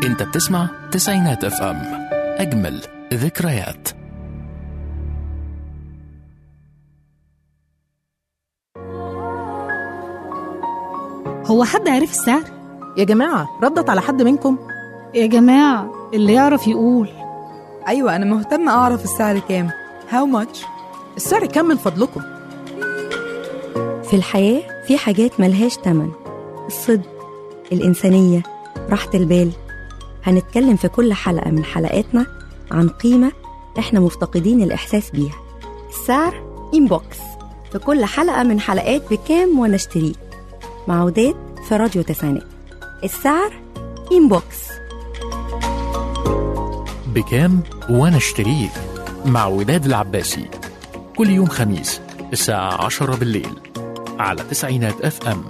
انت بتسمع تسعينات اف ام اجمل ذكريات هو حد عرف السعر؟ يا جماعة ردت على حد منكم؟ يا جماعة اللي يعرف يقول أيوة أنا مهتمة أعرف السعر كام How much؟ السعر كام من فضلكم؟ في الحياة في حاجات ملهاش تمن الصدق الإنسانية راحة البال هنتكلم في كل حلقة من حلقاتنا عن قيمة إحنا مفتقدين الإحساس بيها السعر إنبوكس في كل حلقة من حلقات بكام وأنا اشتريه مع وداد في راديو تسعينات السعر إنبوكس بكام وانا اشتريه مع وداد العباسي كل يوم خميس الساعة عشرة بالليل على تسعينات اف ام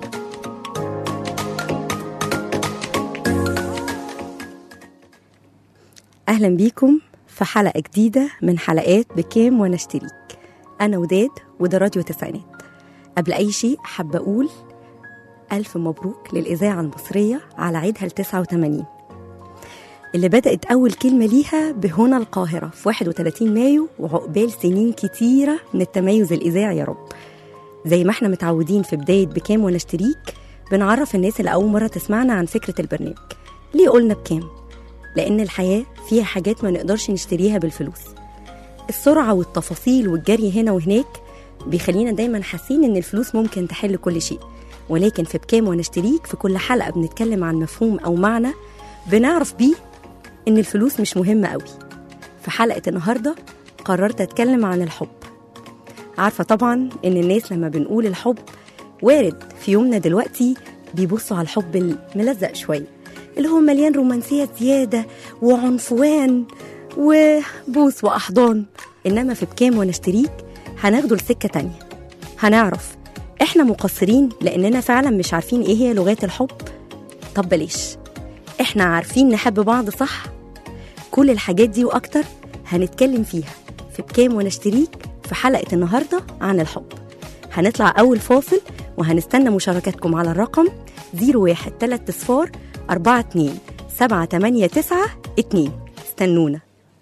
أهلا بيكم في حلقة جديدة من حلقات بكام وأنا اشتريك أنا وداد وده راديو تسعينات قبل أي شيء حابة أقول ألف مبروك للإذاعة المصرية على عيدها ال 89 اللي بدأت أول كلمة ليها بهنا القاهرة في 31 مايو وعقبال سنين كتيرة من التميز الإذاعي يا رب زي ما احنا متعودين في بداية بكام وأنا اشتريك بنعرف الناس اللي أول مرة تسمعنا عن فكرة البرنامج ليه قلنا بكام؟ لأن الحياة فيها حاجات ما نقدرش نشتريها بالفلوس السرعة والتفاصيل والجري هنا وهناك بيخلينا دايما حاسين إن الفلوس ممكن تحل كل شيء ولكن في بكام وانا اشتريك في كل حلقة بنتكلم عن مفهوم أو معنى بنعرف بيه إن الفلوس مش مهمة قوي في حلقة النهاردة قررت أتكلم عن الحب عارفة طبعا إن الناس لما بنقول الحب وارد في يومنا دلوقتي بيبصوا على الحب الملزق شوية اللي هو مليان رومانسية زيادة وعنفوان وبوس وأحضان إنما في بكام وانا اشتريك هناخده لسكة تانية هنعرف احنا مقصرين لاننا فعلا مش عارفين ايه هي لغات الحب طب بلاش احنا عارفين نحب بعض صح كل الحاجات دي واكتر هنتكلم فيها في بكام وانا اشتريك في حلقه النهارده عن الحب هنطلع اول فاصل وهنستنى مشاركاتكم على الرقم 01 3 صفار 42 7 8 9 2 استنونا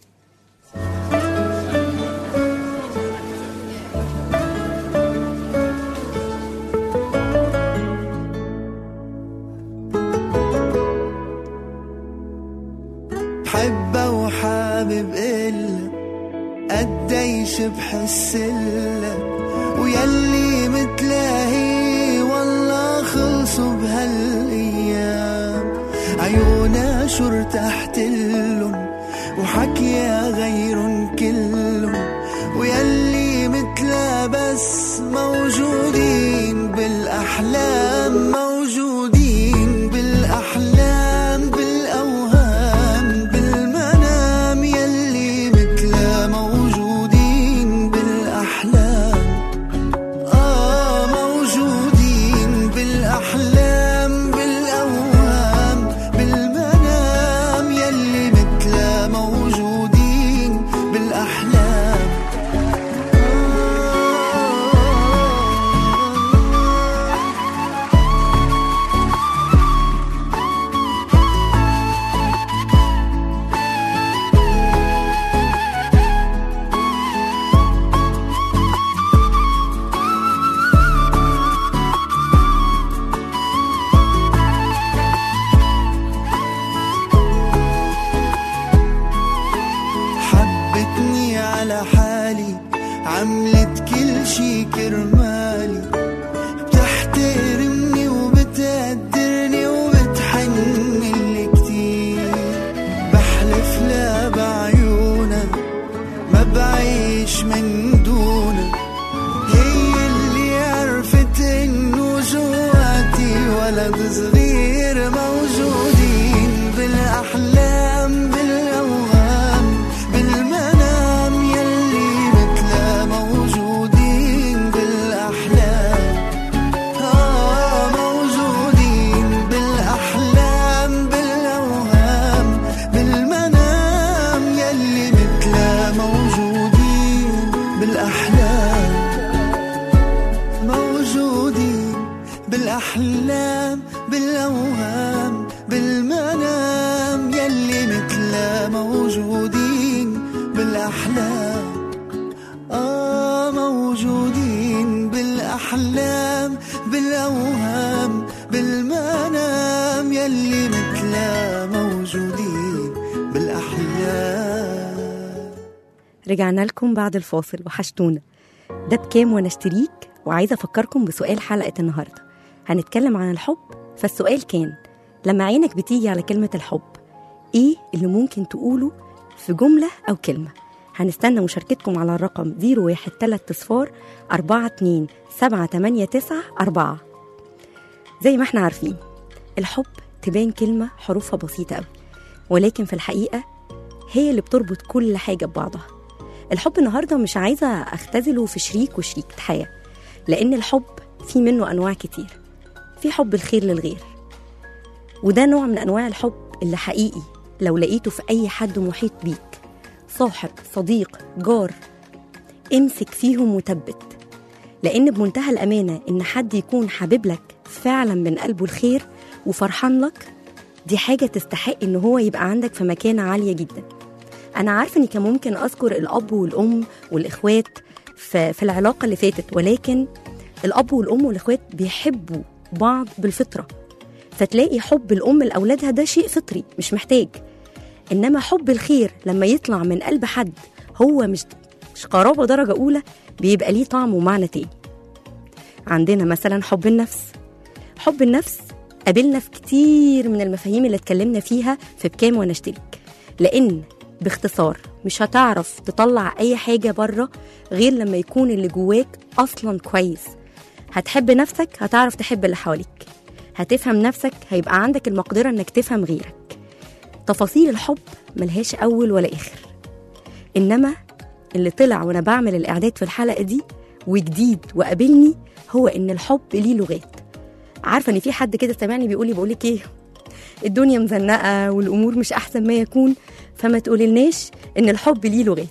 حبة وحابب إلا قديش بحس إلا ويلي متلاهي والله خلصوا بهالأيام عيونا شو ارتحت لن وحكيا غيرن كلن ويلي متلا بس موجودين بالأحلام موجودين بالأحلام بالأوهام بالمنام يلي متلا موجودين بالأحلام آه موجودين بالأحلام بالأوهام بالمنام يلي متلا موجودين بالأحلام حبتني على حالي عملت كل شي كرمالي بتحترمني وبتقدرني وبتحنلي كتير بحلف لا بعيونها ما بعيش من دونها هي اللي عرفت انه جواتي ولد صغير موجودين بالاحلام بالاوهام بالمنام يلي مثلا موجودين بالاحلام آه موجودين بالاحلام بالاوهام بالمنام يلي مثلا موجودين بالاحلام موجودين بالأحلام بالأوهام بالمنام متلا موجودين بالأحلام آه موجودين بالأحلام بالأوهام بالمنام يلي متلا موجودين بالأحلام رجعنا لكم بعد الفاصل وحشتونا ده بكام وانا اشتريك وعايزه افكركم بسؤال حلقه النهارده هنتكلم عن الحب فالسؤال كان لما عينك بتيجي على كلمه الحب ايه اللي ممكن تقوله في جمله او كلمه هنستنى مشاركتكم على الرقم 013 صفار 42 789 4 زي ما احنا عارفين الحب تبان كلمة حروفها بسيطة قوي ولكن في الحقيقة هي اللي بتربط كل حاجة ببعضها الحب النهاردة مش عايزة أختزله في شريك وشريكة حياة لأن الحب في منه أنواع كتير في حب الخير للغير وده نوع من أنواع الحب اللي حقيقي لو لقيته في أي حد محيط بيك صاحب صديق جار امسك فيهم وثبت لأن بمنتهى الأمانة إن حد يكون حابب لك فعلا من قلبه الخير وفرحان لك دي حاجة تستحق إن هو يبقى عندك في مكانة عالية جدا أنا عارفة إني كان ممكن أذكر الأب والأم والإخوات في, في العلاقة اللي فاتت ولكن الأب والأم والإخوات بيحبوا بعض بالفطرة فتلاقي حب الأم لأولادها ده شيء فطري مش محتاج إنما حب الخير لما يطلع من قلب حد هو مش مش قرابة درجة أولى بيبقى ليه طعم ومعنى تاني عندنا مثلا حب النفس حب النفس قابلنا في كتير من المفاهيم اللي اتكلمنا فيها في بكام وانا اشترك لان باختصار مش هتعرف تطلع اي حاجه بره غير لما يكون اللي جواك اصلا كويس هتحب نفسك هتعرف تحب اللي حواليك هتفهم نفسك هيبقى عندك المقدره انك تفهم غيرك تفاصيل الحب ملهاش اول ولا اخر انما اللي طلع وانا بعمل الاعداد في الحلقه دي وجديد وقابلني هو ان الحب ليه لغات عارفه ان في حد كده سامعني بيقول لي بقول لك ايه الدنيا مزنقه والامور مش احسن ما يكون فما تقوللناش ان الحب ليه لغات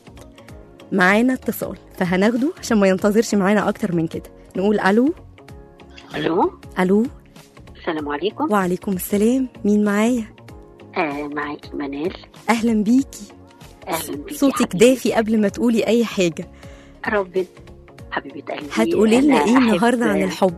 معانا اتصال فهناخده عشان ما ينتظرش معانا اكتر من كده نقول الو الو الو السلام عليكم وعليكم السلام مين معايا آه معاكي منال اهلا بيكي اهلا بيكي صوتك حبيبتي. دافي قبل ما تقولي اي حاجه ربنا حبيبه قلبي هتقولي لنا أنا ايه أحب- النهارده عن الحب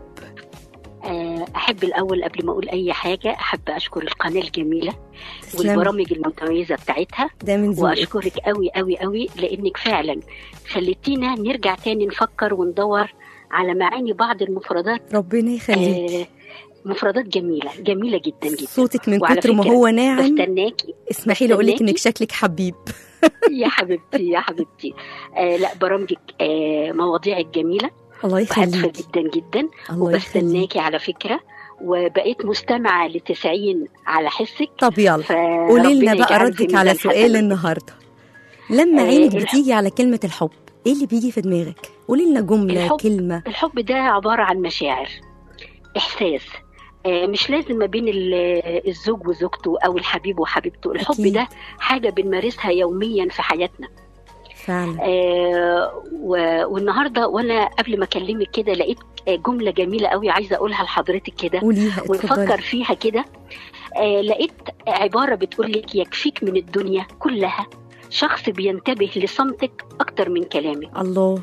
آه، احب الاول قبل ما اقول اي حاجه احب اشكر القناه الجميله تسلمي والبرامج المتميزه بتاعتها ده من ذوقك واشكرك قوي قوي قوي لانك فعلا خليتينا نرجع تاني نفكر وندور على معاني بعض المفردات ربنا يخليك آه، مفردات جميله جميله جدا جدا صوتك من وعلى كتر ما فكرة هو ناعم بستناكي اسمحي لي اقول لك بستناكي. انك شكلك حبيب يا حبيبتي يا حبيبتي آه لا برامجك آه مواضيعك جميله الله وهادفه يخليكي جدا جدا الله يخليك وبستناكي على فكره وبقيت مستمعه لتسعين على حسك طب يلا فربنا قولي لنا بقى يجعل في ردك على ميزان سؤال حسناتك. النهارده لما آه، عينك الحب. بتيجي على كلمة الحب ايه اللي بيجي في دماغك قولي لنا جملة الحب. كلمة الحب ده عباره عن مشاعر احساس آه، مش لازم ما بين ال- الزوج وزوجته او الحبيب وحبيبته الحب أكيد. ده حاجه بنمارسها يوميا في حياتنا فعلا آه، و- والنهارده وانا قبل ما اكلمك كده لقيت آه، جمله جميله قوي عايزه اقولها لحضرتك كده قوليها ونفكر اتفضلي فيها كده آه لقيت عبارة بتقول لك يكفيك من الدنيا كلها شخص بينتبه لصمتك أكتر من كلامك الله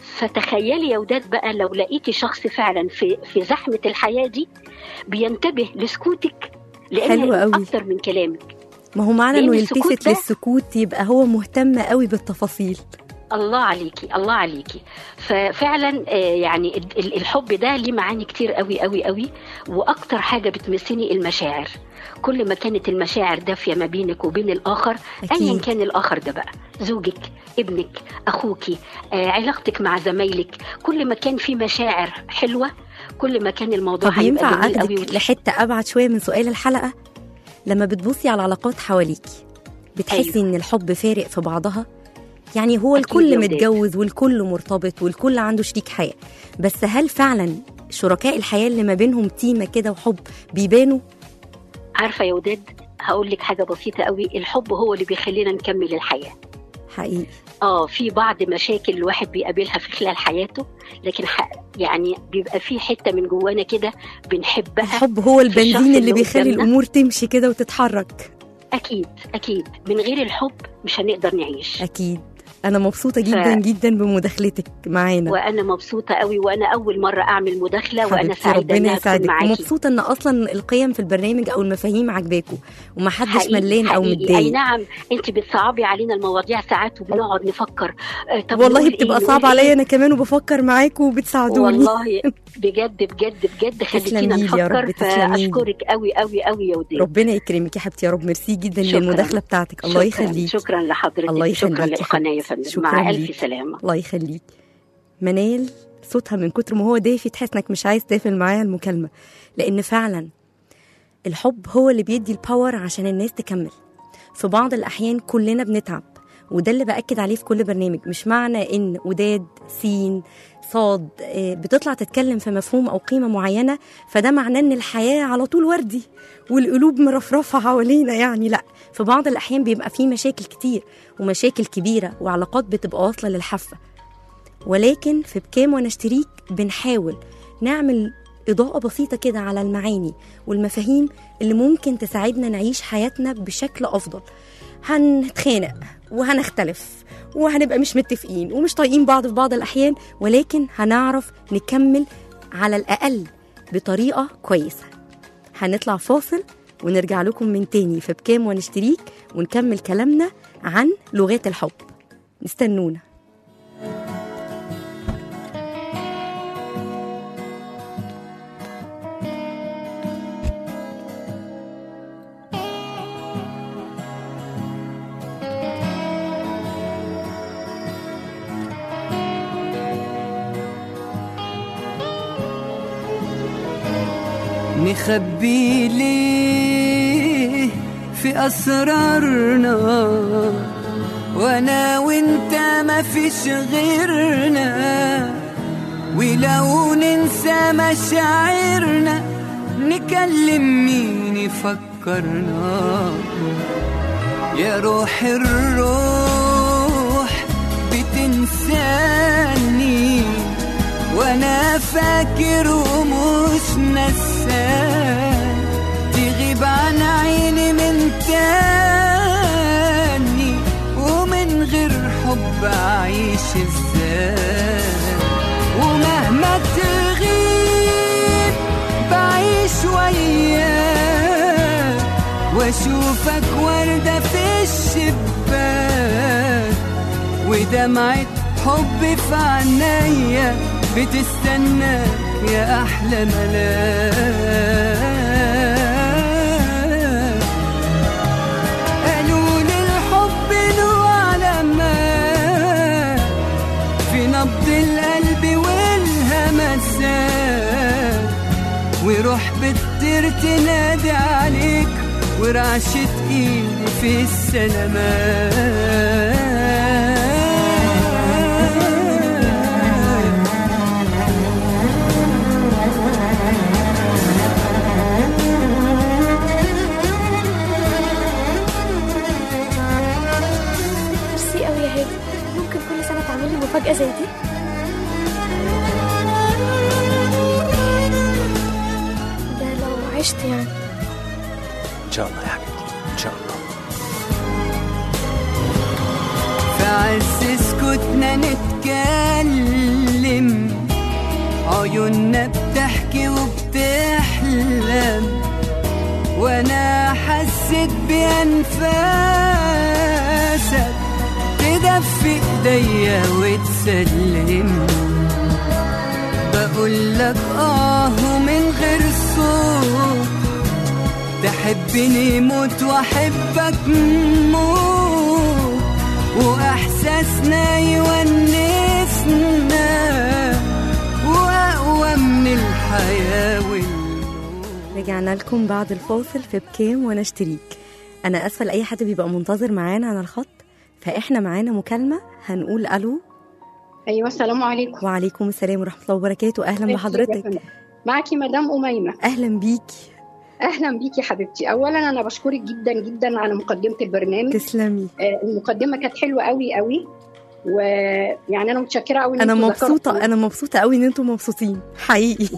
فتخيلي يا وداد بقى لو لقيتي شخص فعلا في في زحمة الحياة دي بينتبه لسكوتك لأن حلو هيقول قوي. أكتر من كلامك ما هو معنى لأن انه السكوت يلتفت ده- للسكوت يبقى هو مهتم قوي بالتفاصيل الله عليكي الله عليكي ففعلا آه، يعني ال- ال- الحب ده ليه معاني كتير قوي قوي قوي واكتر حاجه بتمسني المشاعر كل ما كانت المشاعر دافيه ما بينك وبين الاخر ايا اكيد كان الاخر ده بقى زوجك ابنك اخوكي آه، علاقتك مع زمايلك كل ما كان في مشاعر حلوه كل ما كان الموضوع طب هيبقى ينفع جميل قوي اخدك لحتة ابعد شوية من سؤال الحلقة لما بتبصي على العلاقات حواليكي بتحسي أيوة. ان الحب فارق في بعضها يعني هو أكيد الكل يا وداد. متجوز والكل مرتبط والكل عنده شريك حياة بس هل فعلا شركاء الحياة اللي ما بينهم تيمة كده وحب بيبانوا عارفه يا وداد هقول لك حاجه بسيطه قوي الحب هو اللي بيخلينا نكمل الحياه حقيقي اه في بعض مشاكل الواحد بيقابلها في خلال حياته لكن ح... يعني بيبقى في حته من جوانا كده بنحبها الحب هو البنزين الشخص اللي اللي بيخلي قدامنا. الامور تمشي كده وتتحرك اكيد اكيد من غير الحب مش هنقدر نعيش اكيد انا مبسوطه جدا جدا بمداخلتك معانا وانا مبسوطه قوي وانا اول مره اعمل مداخله وانا حبيبتي سعيده ربنا انها تكون يسعدك معاكي ومبسوطه ان اصلا القيم في البرنامج او المفاهيم عجباكوا ومحدش حقيقي- ملان او حقيقي. اي متضايق نعم انت بتصعبي علينا المواضيع ساعات وبنقعد نفكر آه، طب والله نقول بتبقى إيه؟ صعب نقول عليا إيه؟ انا كمان وبفكر معاكوا وبتساعدوني والله بجد بجد بجد خليتينا تسلمي لي يا رب، نفكر تسلمي لي. فاشكرك قوي قوي قوي يا وداد ربنا يكرمك يا حبيبتي يا رب ميرسي جدا شكراً. للمداخله بتاعتك الله شكراً- يخليك شكرا لحضرتك الله شكرا يخليك يا للقناه يا حبيبتي. فندم شكراً مع ليك. الف سلامه الله يخليك منال صوتها من كتر ما هو دافي تحس انك مش عايز تقفل معايا المكالمه لان فعلا الحب هو اللي بيدي الباور عشان الناس تكمل في بعض الاحيان كلنا بنتعب وده اللي باكد عليه في كل برنامج مش معنى ان وداد سين صاد آه، بتطلع تتكلم في مفهوم او قيمه معينه فده معناه ان الحياه على طول وردي والقلوب مرفرفه حوالينا يعني لا في بعض الاحيان بيبقى في مشاكل كتير ومشاكل كبيره وعلاقات بتبقى واصله للحافه ولكن في بكام وانا اشتريك بنحاول نعمل إضاءة بسيطة كده على المعاني والمفاهيم اللي ممكن تساعدنا نعيش حياتنا بشكل أفضل هنتخانق وهنختلف وهنبقى مش متفقين ومش طايقين بعض في بعض الأحيان ولكن هنعرف نكمل على الأقل بطريقة كويسة هنطلع فاصل ونرجع لكم من تاني في بكام ونشتريك ونكمل كلامنا عن لغات الحب استنونا نخبي ليه في أسرارنا وأنا وأنت ما فيش غيرنا ولو ننسى مشاعرنا نكلم مين يفكرنا يا روح الروح بتنساني وانا فاكر ومش نسان تغيب عن عيني من تاني ومن غير حب اعيش ازاي ومهما تغيب بعيش وياك واشوفك وردة في الشباك ودمعة حب في عينيا بتستناك يا احلى ملاك قالوا لي الحب له علامات في نبض القلب والهمسات وروح بتطير تنادي عليك ورعشة ايدي في السلامات ميرسي قوي يا هادي ممكن كل سنة تعمل لي مفاجأة زي دي ده لو عشت يعني إن شاء الله يا حبيبتي إن شاء الله في عز سكوتنا نتكلم عيوننا بتحكي وبتحلم وانا حسيت بانفاسك تدفي ايديا وتسلم بقول لك اه من غير صوت تحبني موت واحبك موت واحساسنا يونسنا واقوى من الحياه والموت رجعنا لكم بعد الفاصل في بكام وانا اشتريك انا اسفه لاي حد بيبقى منتظر معانا على الخط فاحنا معانا مكالمه هنقول الو ايوه السلام عليكم وعليكم السلام ورحمه الله وبركاته اهلا ازيك يا بحضرتك فندم؟ معاكي مدام أميمة اهلا بيكي أهلا بيكي حبيبتي أولا أنا بشكرك جدا جدا على مقدمة البرنامج تسلمي آه، المقدمة كانت حلوة قوي قوي ويعني أنا متشكرة قوي إن انا انتوا مبسوطه ذكرتوا- انا مبسوطه قوي ان انتم مبسوطين حقيقي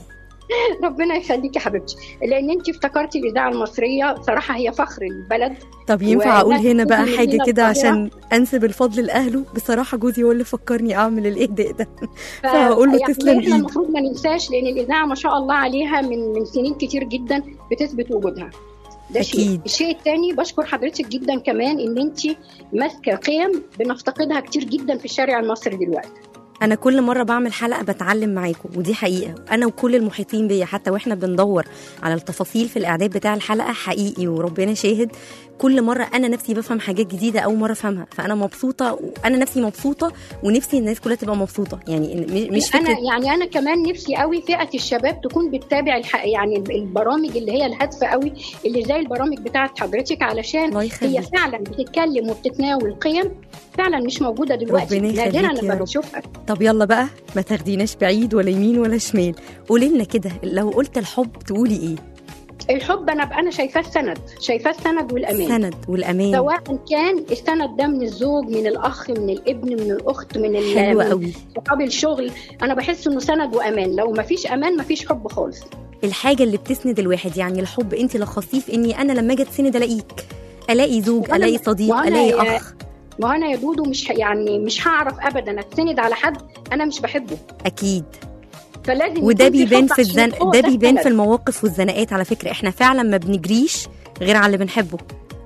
ربنا يخليكي يا حبيبتي لان انت افتكرتي الاذاعه المصريه صراحه هي فخر البلد طب ينفع اقول وناس هنا بقى كتير حاجه مننا كده القاهرة. عشان انسب الفضل لاهله بصراحه جوزي هو اللي فكرني اعمل الاهداء ده ف- فهقول له يعني تسلم احنا ايدك المفروض ما ننساش لان الاذاعه ما شاء الله عليها من من سنين كتير جدا بتثبت وجودها ده شيء أكيد. الشيء الثاني بشكر حضرتك جدا كمان ان انت ماسكه قيم بنفتقدها كتير جدا في الشارع المصري دلوقتي انا كل مره بعمل حلقه بتعلم معاكم ودي حقيقه انا وكل المحيطين بيا حتى واحنا بندور على التفاصيل في الاعداد بتاع الحلقه حقيقي وربنا شاهد كل مره انا نفسي بفهم حاجات جديده اول مره افهمها فانا مبسوطه وانا نفسي مبسوطه ونفسي الناس كلها تبقى مبسوطه يعني إن- م- مش انا فكره يعني انا كمان نفسي قوي فئه الشباب تكون بتتابع الح... يعني البرامج اللي هي الهادفه قوي اللي زي البرامج بتاعت حضرتك علشان الله هي يخليك فعلا بتتكلم وبتتناول قيم فعلا مش موجوده دلوقتي ربنا يخليك نادرا يا لما رب. بنشوفها طب يلا بقى ما تاخديناش بعيد ولا يمين ولا شمال قولي لنا كده لو قلت الحب تقولي ايه الحب انا انا شايفاه السند شايفاه السند والامان السند والامان سواء كان السند ده من الزوج من الاخ من الابن من الاخت من ال- حلو من قوي صحاب الشغل انا بحس انه سند وامان لو ما فيش امان ما فيش حب خالص الحاجه اللي بتسند الواحد يعني الحب انت لخصتيه في اني انا لما اجي اتسند الاقيك الاقي زوج وأنا- الاقي صديق وأنا الاقي يا- اخ ما هو انا يا دودو مش ه- يعني مش هعرف ابدا اتسند على حد انا مش بحبه اكيد فلازم وده يكون في بيبان حب في عشان الزن هو ده بيبان السند. في المواقف والزنقات على فكره احنا فعلا ما بنجريش غير على اللي بنحبه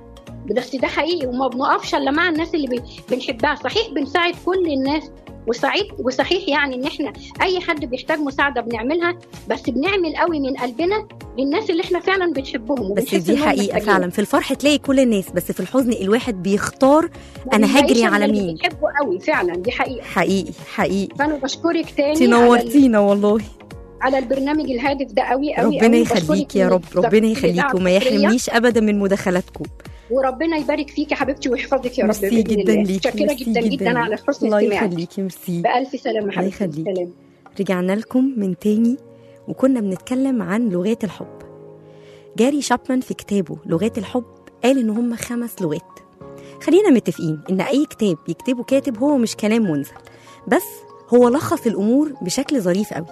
بس ده حقيقي وما بنقفش الا مع الناس اللي بي- بنحبها صحيح بنساعد كل الناس وسعيد وصحيح يعني ان احنا اي حد بيحتاج مساعده بنعملها بس بنعمل قوي من قلبنا للناس اللي احنا فعلا بنحبهم بس وبنحس دي إنهم حقيقه محتاجين. فعلا في الفرح تلاقي كل الناس بس في الحزن الواحد بيختار انا وبنلاقيش هجري إلا على اللي مين بنحبه قوي فعلا دي حقيقه حقيقي حقيقي فانا بشكرك تاني انت على, ال- نورتينا والله على البرنامج الهادف ده قوي قوي ربنا قوي. يخليك بشكرك يا إنك رب ربنا ذكرتي الإذاعة يخليك وما المصرية. يحرمنيش ابدا من مداخلاتكم وربنا يبارك فيك يا حبيبتي ويحفظك يا رب ميرسي بإذن جدا الله. ليكي متشكره ميرسي جدا جدا على حسن الله استماعك يخليكي ميرسي بألف سلامة الله حبيبتي يخليك. سلام رجعنا لكم من تاني وكنا بنتكلم عن لغات الحب جاري شابمان في كتابه لغات الحب قال ان هم خمس لغات خلينا متفقين ان اي كتاب يكتبه كاتب هو مش كلام منزل بس هو لخص الامور بشكل ظريف قوي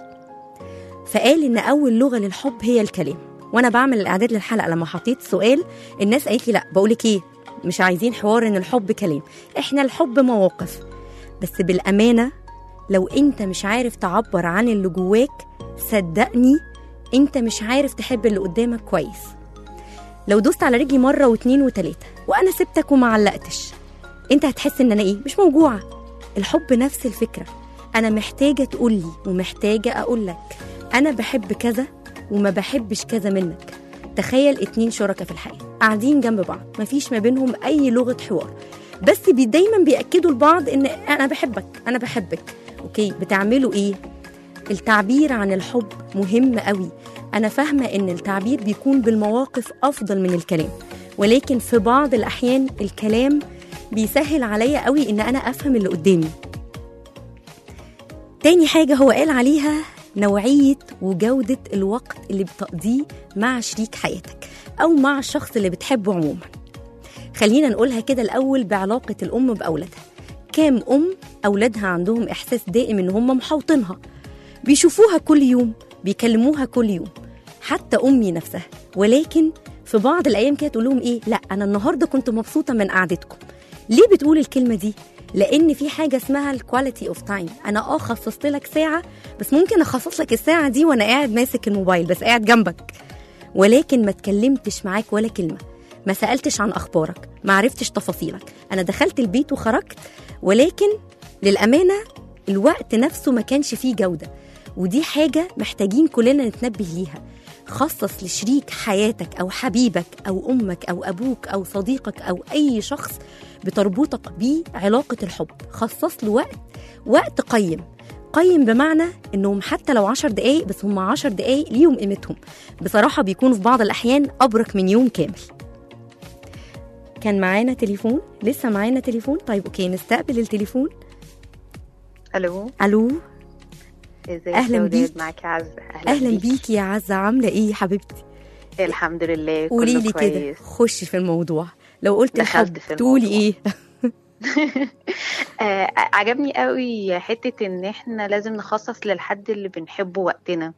فقال ان اول لغه للحب هي الكلام وانا بعمل الاعداد للحلقه لما حطيت سؤال الناس قالت لي لا بقولك ايه مش عايزين حوار ان الحب كلام احنا الحب مواقف بس بالامانه لو انت مش عارف تعبر عن اللي جواك صدقني انت مش عارف تحب اللي قدامك كويس لو دوست على رجلي مره واتنين وتلاته وانا سبتك وما علقتش انت هتحس ان انا ايه مش موجوعه الحب نفس الفكره انا محتاجه تقولي ومحتاجه اقولك انا بحب كذا وما بحبش كذا منك تخيل اتنين شركاء في الحياه قاعدين جنب بعض مفيش ما بينهم اي لغه حوار بس بي دايما بياكدوا لبعض ان انا بحبك انا بحبك اوكي بتعملوا ايه التعبير عن الحب مهم قوي انا فاهمه ان التعبير بيكون بالمواقف افضل من الكلام ولكن في بعض الاحيان الكلام بيسهل عليا قوي ان انا افهم اللي قدامي تاني حاجه هو قال عليها نوعيه وجوده الوقت اللي بتقضيه مع شريك حياتك او مع الشخص اللي بتحبه عموما خلينا نقولها كده الاول بعلاقه الام باولادها كام ام اولادها عندهم احساس دائم ان هم محوطينها بيشوفوها كل يوم بيكلموها كل يوم حتى امي نفسها ولكن في بعض الايام كده تقول لهم ايه لا انا النهارده كنت مبسوطه من قعدتكم ليه بتقول الكلمه دي لان في حاجه اسمها الكواليتي اوف تايم انا اه خصصت لك ساعه بس ممكن اخصص لك الساعه دي وانا قاعد ماسك الموبايل بس قاعد جنبك ولكن ما اتكلمتش معاك ولا كلمه ما سالتش عن اخبارك ما عرفتش تفاصيلك انا دخلت البيت وخرجت ولكن للامانه الوقت نفسه ما كانش فيه جوده ودي حاجه محتاجين كلنا نتنبه ليها خصص لشريك حياتك او حبيبك او امك او ابوك او صديقك او اي شخص بتربطك بيه علاقه الحب خصص له وقت وقت قيم قيم بمعنى انهم حتى لو عشر دقايق بس هم عشر دقايق ليهم قيمتهم بصراحه بيكونوا في بعض الاحيان ابرك من يوم كامل كان معانا تليفون لسه معانا تليفون طيب اوكي نستقبل التليفون الو الو ازيك أهلاً يا وداد؟ بيك. معاكي عزه اهلا, اهلا بيكي. بيكي يا عزه عامله ايه يا حبيبتي الحمد لله قولي كله لي كده كويس خشي في الموضوع لو قلت دخلت الحب في تقولي الموضوع. ايه آه عجبني قوي حته ان احنا لازم نخصص للحد اللي بنحبه وقتنا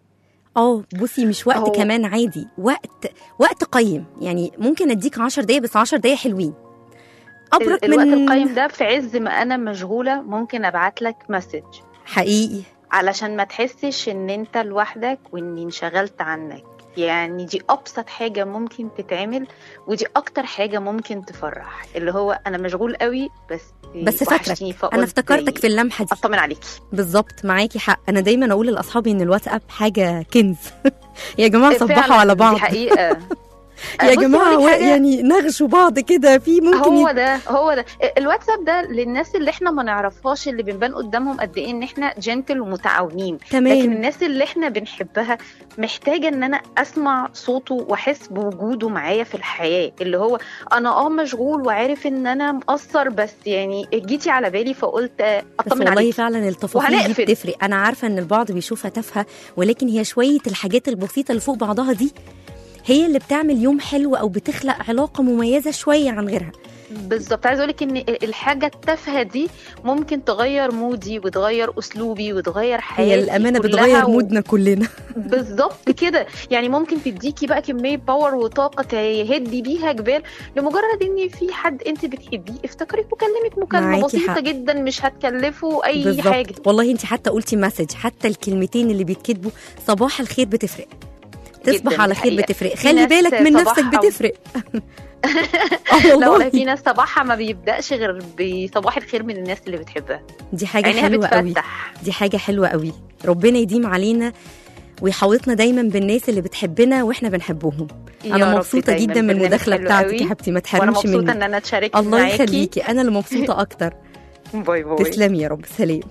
اه بصي مش وقت هو- كمان عادي وقت وقت قيم يعني ممكن اديك 10 دقايق بس 10 دقايق حلوين ابرك ال- الوقت من القيم ده في عز ما انا مشغوله ممكن ابعت لك مسج حقيقي علشان ما تحسش ان انت لوحدك واني انشغلت عنك يعني دي ابسط حاجه ممكن تتعمل ودي اكتر حاجه ممكن تفرح اللي هو انا مشغول قوي بس بس وحشتني فاكرك انا فقلت افتكرتك في اللمحه دي اطمن عليكي بالظبط معاكي حق انا دايما اقول لاصحابي ان الواتساب حاجه كنز يا جماعه صبحوا فعلاً، على بعض دي حقيقه يا بصي جماعه أقولك و- حاجة، يعني نغشوا بعض كده في ممكن هو يت- ده هو ده الواتساب ده للناس اللي احنا ما نعرفهاش اللي بنبان قدامهم قد ايه ان احنا جنتل ومتعاونين تمام. لكن الناس اللي احنا بنحبها محتاجه ان انا اسمع صوته واحس بوجوده معايا في الحياه اللي هو انا اه مشغول وعارف ان انا مقصر بس يعني جيتي على بالي فقلت آه، بس اطمن والله عليكي فعلا التفاصيل دي وهنقفل. بتفرق انا عارفه ان البعض بيشوفها تافهه ولكن هي شويه الحاجات البسيطه اللي فوق بعضها دي هي اللي بتعمل يوم حلو او بتخلق علاقه مميزه شويه عن غيرها بالظبط عايزه اقول لك ان الحاجه التافهه دي ممكن تغير مودي وتغير اسلوبي وتغير حياتي هي الامانه كلها بتغير و- مودنا كلنا بالظبط كده يعني ممكن تديكي بقى كميه باور وطاقه تهدي بيها جبال لمجرد ان في حد انت بتحبيه افتكرك وكلمك مكالمه معاكي بسيطه حق. جدا مش هتكلفه اي حاجه بالظبط والله انت حتى قلتي مسج حتى الكلمتين اللي بيتكتبوا صباح الخير بتفرق تصبح جداً، على دي خير حقيقة. بتفرق في خلي ناس بالك من نفسك صباحها و- بتفرق اه لا والله والله في ناس صباحها ما بيبداش غير بصباح الخير من الناس اللي بتحبها دي حاجه عينيها حلوه قوي بتفتح دي حاجه حلوه قوي ربنا يديم علينا ويحوطنا دايما بالناس اللي بتحبنا واحنا بنحبهم يا انا رب مبسوطه دايماً. جدا من برنامج المداخله حلو بتاعتك قوي. يا حبيبتي ما وانا تحرمش مبسوطه منك ان انا اتشاركت الله معاكي يخليكي انا اللي مبسوطه اكتر باي باي تسلمي يا رب سلام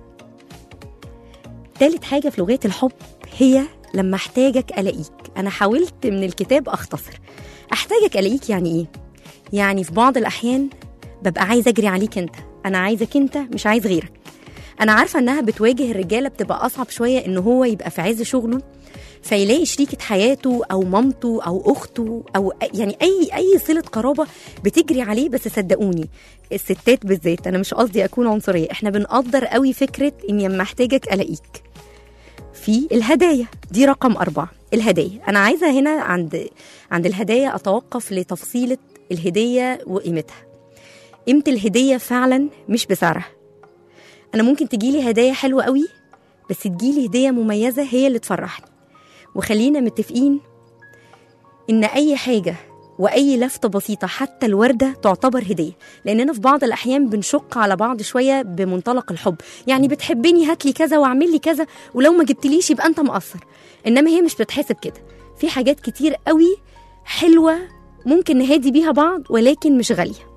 تالت حاجة في لغات الحب هي لما احتاجك الاقيك انا حاولت من الكتاب اختصر احتاجك الاقيك يعني ايه يعني في بعض الاحيان ببقى عايزه اجري عليك انت انا عايزك انت مش عايز غيرك انا عارفه انها بتواجه الرجاله بتبقى اصعب شويه ان هو يبقى في عز شغله فيلاقي شريكة حياته أو مامته أو أخته أو أ- يعني أي أي صلة قرابة بتجري عليه بس صدقوني الستات بالذات أنا مش قصدي أكون عنصرية إحنا بنقدر قوي فكرة إني لما أحتاجك ألاقيك في الهدايا دي رقم أربعة الهدايا أنا عايزة هنا عند عند الهدايا أتوقف لتفصيلة الهدية وقيمتها قيمة الهدية فعلا مش بسعرها أنا ممكن تجيلي هدايا حلوة قوي بس تجيلي هدية مميزة هي اللي تفرحني وخلينا متفقين إن أي حاجة وأي لفتة بسيطة حتى الوردة تعتبر هدية لأننا في بعض الأحيان بنشق على بعض شوية بمنطلق الحب يعني بتحبني هات لي كذا واعمل لي كذا ولو ما جبتليش يبقى أنت مقصر إنما هي مش بتتحسب كده في حاجات كتير قوي حلوة ممكن نهادي بيها بعض ولكن مش غالية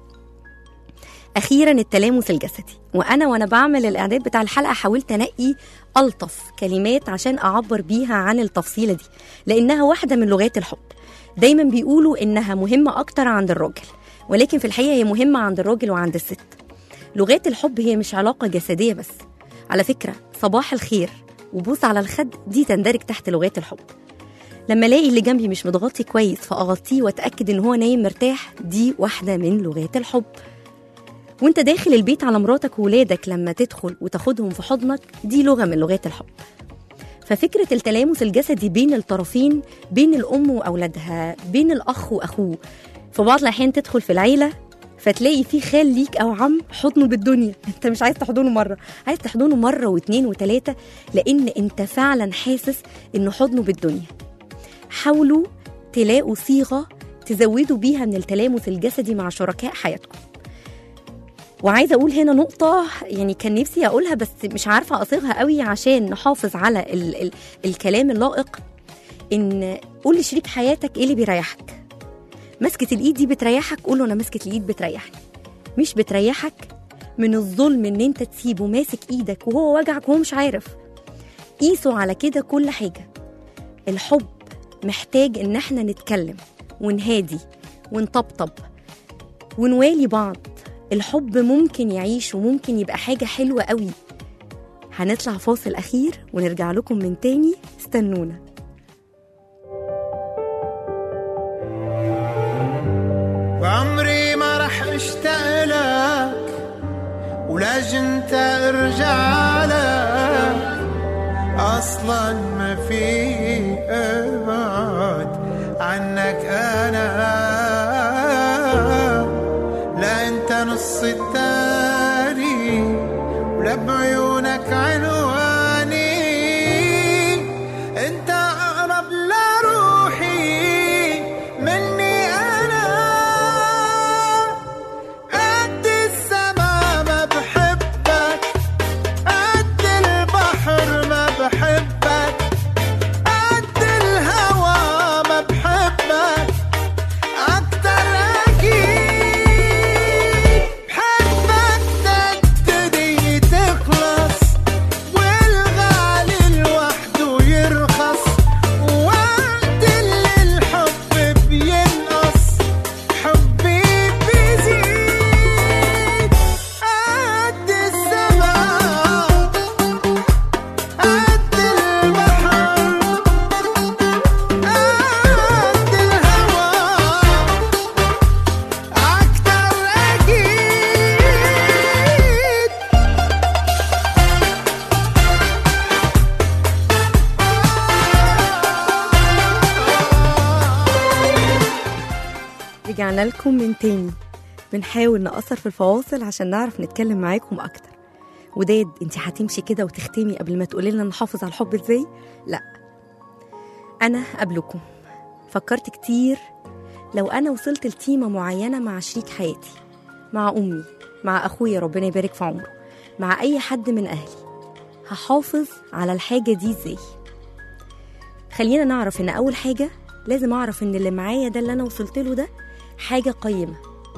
اخيرا التلامس الجسدي وانا وانا بعمل الاعداد بتاع الحلقه حاولت انقي الطف كلمات عشان اعبر بيها عن التفصيله دي لانها واحده من لغات الحب دايما بيقولوا انها مهمه اكتر عند الراجل ولكن في الحقيقه هي مهمه عند الراجل وعند الست لغات الحب هي مش علاقه جسديه بس على فكره صباح الخير وبوس على الخد دي تندرج تحت لغات الحب لما الاقي اللي جنبي مش متغطي كويس فاغطيه واتاكد ان هو نايم مرتاح دي واحده من لغات الحب وانت داخل البيت على مراتك وولادك لما تدخل وتاخدهم في حضنك دي لغه من لغات الحب ففكرة التلامس الجسدي بين الطرفين بين الأم وأولادها بين الأخ وأخوه في بعض الأحيان تدخل في العيلة فتلاقي في خال ليك أو عم حضنه بالدنيا أنت مش عايز تحضنه مرة عايز تحضنه مرة واتنين وتلاتة لأن أنت فعلا حاسس إنه حضنه بالدنيا حاولوا تلاقوا صيغة تزودوا بيها من التلامس الجسدي مع شركاء حياتكم وعايزه اقول هنا نقطه يعني كان نفسي اقولها بس مش عارفه اصيغها قوي عشان نحافظ على ال ال الكلام اللائق ان قول لشريك حياتك ايه اللي بيريحك مسكه الايد دي بتريحك قول له انا مسكه الايد بتريحني مش بتريحك من الظلم ان انت تسيبه ماسك ايدك وهو وجعك وهو مش عارف قيسوا على كده كل حاجه الحب محتاج ان احنا نتكلم ونهادي ونطبطب ونوالي بعض الحب ممكن يعيش وممكن يبقى حاجة حلوة قوي هنطلع فاصل أخير ونرجع لكم من تاني استنونا وعمري ما رح اشتاق لك ولاجي انت ارجع لك اصلا ما في عنك انا لا انت نص التاني ولا بعيونك عنواني انت اقرب لروحي مني انا قد السما ما بحبك قد البحر ما بحبك قد الهوى ما بحبك أكتر أكيد بحبك تبتدي تخلص والغالي لوحده يرخص وقت اللي الحب بينقص حبي بيزيد قد السما قد البحر قد الهوى أكتر أكيد رجعنا لكم من تاني بنحاول نقصر في الفواصل عشان نعرف نتكلم معاكم اكتر وداد انت هتمشي كده وتختمي قبل ما تقولي لنا نحافظ على الحب ازاي لا انا قبلكم فكرت كتير لو انا وصلت لتيمه معينه مع شريك حياتي مع امي مع اخويا ربنا يبارك في عمره مع اي حد من اهلي هحافظ على الحاجه دي ازاي خلينا نعرف ان اول حاجه لازم اعرف ان اللي معايا ده اللي انا وصلت له ده حاجه قيمه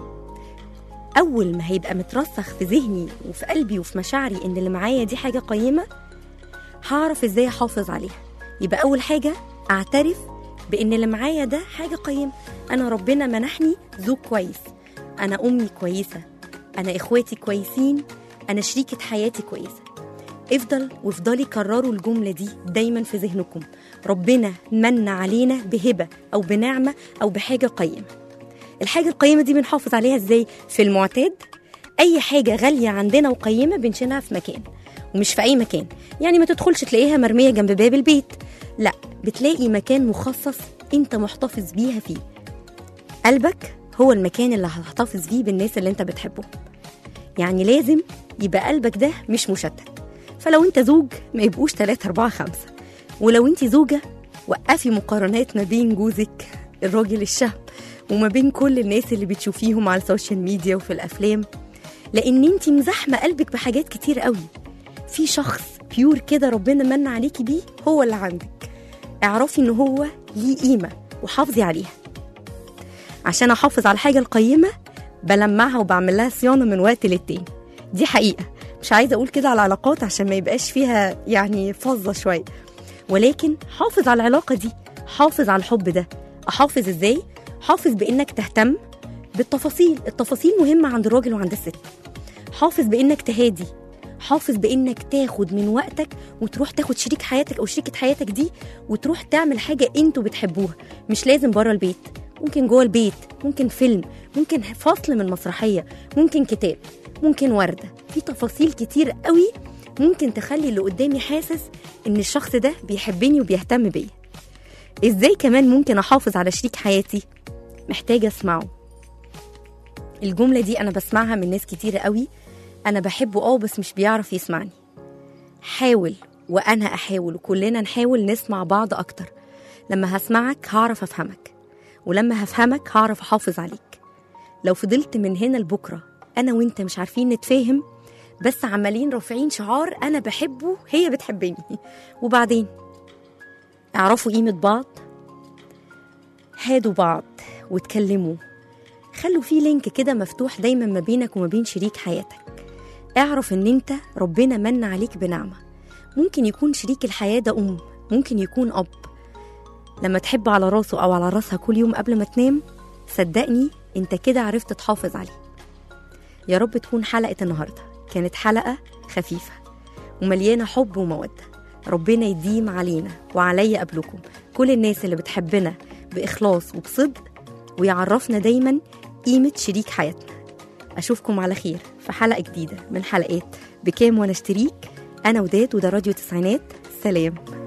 اول ما هيبقى مترسخ في ذهني وفي قلبي وفي مشاعري ان اللي معايا دي حاجه قيمه هعرف ازاي احافظ عليها يبقى اول حاجه اعترف بان اللي معايا ده حاجه قيمه انا ربنا منحني زوج كويس انا امي كويسه انا اخواتي كويسين انا شريكه حياتي كويسه افضل وافضلي كرروا الجملة دي دايما في ذهنكم ربنا من علينا بهبة أو بنعمة أو بحاجة قيمة الحاجة القيمة دي بنحافظ عليها ازاي في المعتاد أي حاجة غالية عندنا وقيمة بنشيلها في مكان ومش في أي مكان يعني ما تدخلش تلاقيها مرمية جنب باب البيت لا بتلاقي مكان مخصص انت محتفظ بيها فيه قلبك هو المكان اللي هتحتفظ فيه بالناس اللي انت بتحبهم يعني لازم يبقى قلبك ده مش مشتت فلو انت زوج ما يبقوش 3 4 5 ولو انت زوجة وقفي مقارنات ما بين جوزك الراجل الشهم وما بين كل الناس اللي بتشوفيهم على السوشيال ميديا وفي الافلام لان انت مزحمه قلبك بحاجات كتير قوي في شخص بيور كده ربنا من عليكي بيه هو اللي عندك اعرفي ان هو ليه قيمه وحافظي عليها عشان احافظ على الحاجه القيمه بلمعها وبعمل لها صيانه من وقت للتاني دي حقيقه مش عايزه اقول كده على العلاقات عشان ما يبقاش فيها يعني فظه شويه ولكن حافظ على العلاقه دي حافظ على الحب ده احافظ ازاي حافظ بانك تهتم بالتفاصيل التفاصيل مهمه عند الراجل وعند الست حافظ بانك تهادي حافظ بانك تاخد من وقتك وتروح تاخد شريك حياتك او شريكه حياتك دي وتروح تعمل حاجه انتوا بتحبوها مش لازم بره البيت ممكن جوه البيت ممكن فيلم ممكن فصل من مسرحيه ممكن كتاب ممكن ورده في تفاصيل كتير قوي ممكن تخلي اللي قدامي حاسس ان الشخص ده بيحبني وبيهتم بيا ازاي كمان ممكن احافظ على شريك حياتي محتاجه اسمعه الجمله دي انا بسمعها من ناس كتير قوي انا بحبه اه بس مش بيعرف يسمعني حاول وانا احاول وكلنا نحاول نسمع بعض اكتر لما هسمعك هعرف افهمك ولما هفهمك هعرف احافظ عليك لو فضلت من هنا لبكره انا وانت مش عارفين نتفاهم بس عمالين رافعين شعار انا بحبه هي بتحبني وبعدين اعرفوا قيمه بعض هادوا بعض واتكلموا خلوا في لينك كده مفتوح دايما ما بينك وما بين شريك حياتك اعرف ان انت ربنا من عليك بنعمه ممكن يكون شريك الحياه ده ام ممكن يكون اب لما تحب على راسه او على راسها كل يوم قبل ما تنام صدقني انت كده عرفت تحافظ عليه يا رب تكون حلقه النهارده كانت حلقه خفيفه ومليانه حب وموده ربنا يديم علينا وعليا قبلكم كل الناس اللي بتحبنا باخلاص وبصدق ويعرفنا دايما قيمه شريك حياتنا اشوفكم على خير في حلقه جديده من حلقات بكام وانا اشتريك انا وداد وده راديو تسعينات سلام